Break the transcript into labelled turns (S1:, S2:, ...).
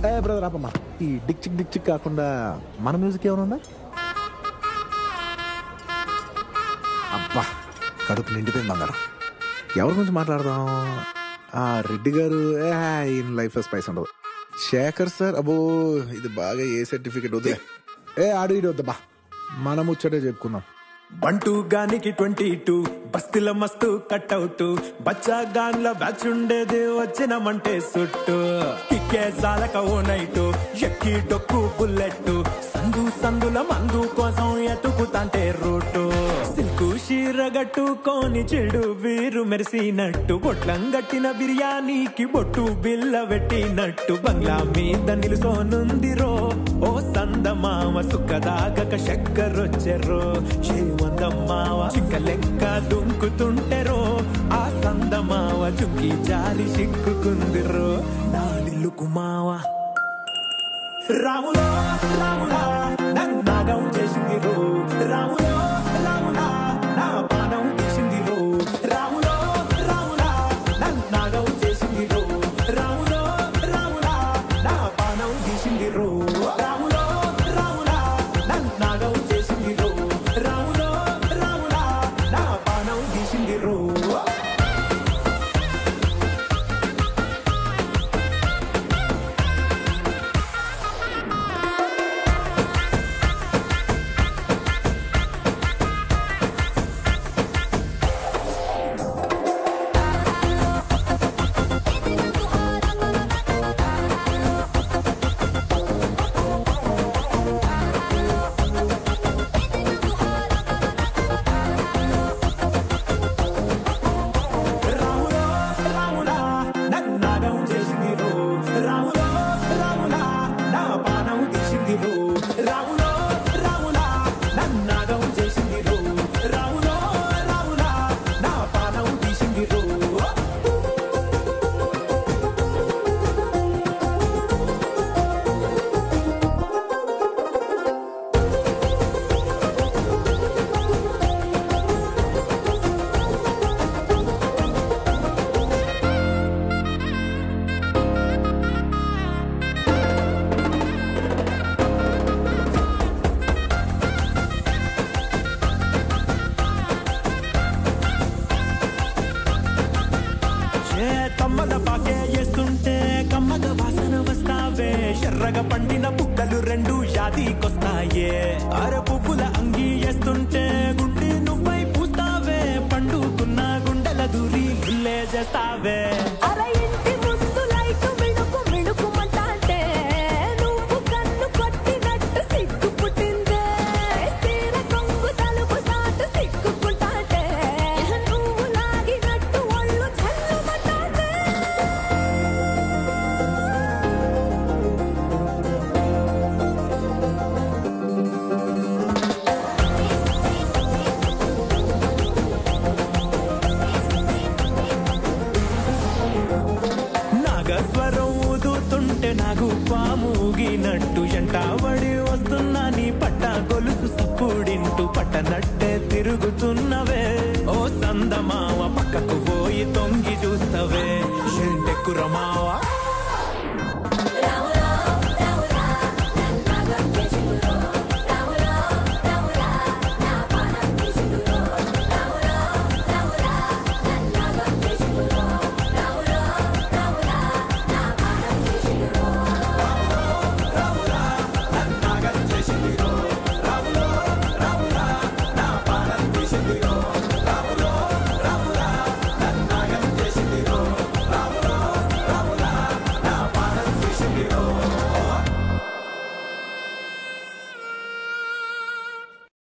S1: ఏ brother ఆపమ్మా ఈ Dick చిక్ Dick చిక్ కాకుండా మన మ్యూజిక్ ఏమైనా ఉందా అబ్బా కడుపు నిండిపోయింది బంగారం ఎవరి గురించి మాట్లాడదాం ఆ రెడ్డి గారు ఏ, ఈయన లైఫ్ స్పైస్ ఉండదు శేఖర్ సార్ అబ్బో ఇది బాగా ఏ సర్టిఫికెట్ వద్దు ఏ ఆడు ఇడు వద్దబ్బా మనం ముచ్చటే చెప్పుకుందాం
S2: బంటూ గానికి ట్వంటీ టూ బస్తీల మస్తు కట్అవుట్ బచ్చా గాన్ల బ్యాచ్ ఉండేది వచ్చినమంటే సుట్టు కిక్కే సాలక ఓ నైటు ఎక్కి డొక్కు బుల్లెట్ సందు సందుల మందు కోసం ఎతుకుతాంటే రూటు సిల్కు షీర గట్టుకొని చెడు వీరు మెరిసినట్టు బొట్లం గట్టిన బిర్యానీకి బొట్టు బిల్ల పెట్టినట్టు బంగ్లా మీద నిలుసోనుందిరో ఓ సందమామ సుఖదాగక చక్కరొచ్చెరో చేమందమ్మావ చిక్క లెక్క దుంకుతుంటెరో ఆ సందమావ చుంకి జారి సిక్కుకుందిరో నాలిల్లుకు మావ రాములో రాములా నన్నాగం చేసింది రో రాములో రాములా నా పానం తీసింది రో రాములో రాములా నన్నాగం చేసింది రో రాములో రాములా నా పానం తీసింది రో రాములో రాములా నన్నాగం చేసింది రో రాములో రాములా నా పానం తీసింది రో రాములో రాములా నన్నాగం చేసింది రో రాములో రాములా నా పానం తీసింది రో రాములో రాములా నన్నాగం చేసింది రో రాములో రాములా నా పానం తీసింది రో ఏ తమ్మల పాకే చేస్తుంటే కమ్మగ వాసన వస్తావే ఎర్రగా పండిన బుక్కలు రెండు యాదికొస్తాయే అర పువ్వుల అంగి వేస్తుంటే గుండె నువ్వై పూస్తావే పండుకున్న గుండెల దూరి గుల్లే చేస్తావే
S3: అర ఇంటి ముందు లైట్ మిణుకు మిణుకుమంటాంటే నువ్వు కన్ను కొట్టినట్టు సిగ్గు పుట్టిందే సీర కొంగు తలుపు సాటు సిగ్గుకుంటాంటే నువ్వు లాగినట్టు ఒళ్ళు చల్లమంటాంటే
S2: నాగస్వరం ఊదుతుంటే నాకు పాముగినట్టు ఎంటావడి వస్తున్నా నీ పట్ట గొలుసు సప్పుడింటూ పట్టనట్టే తిరుగుతున్నవే ఓ సందమావ పక్కకు పోయి తొంగి చూస్తవే ఏంటెక్కురమావా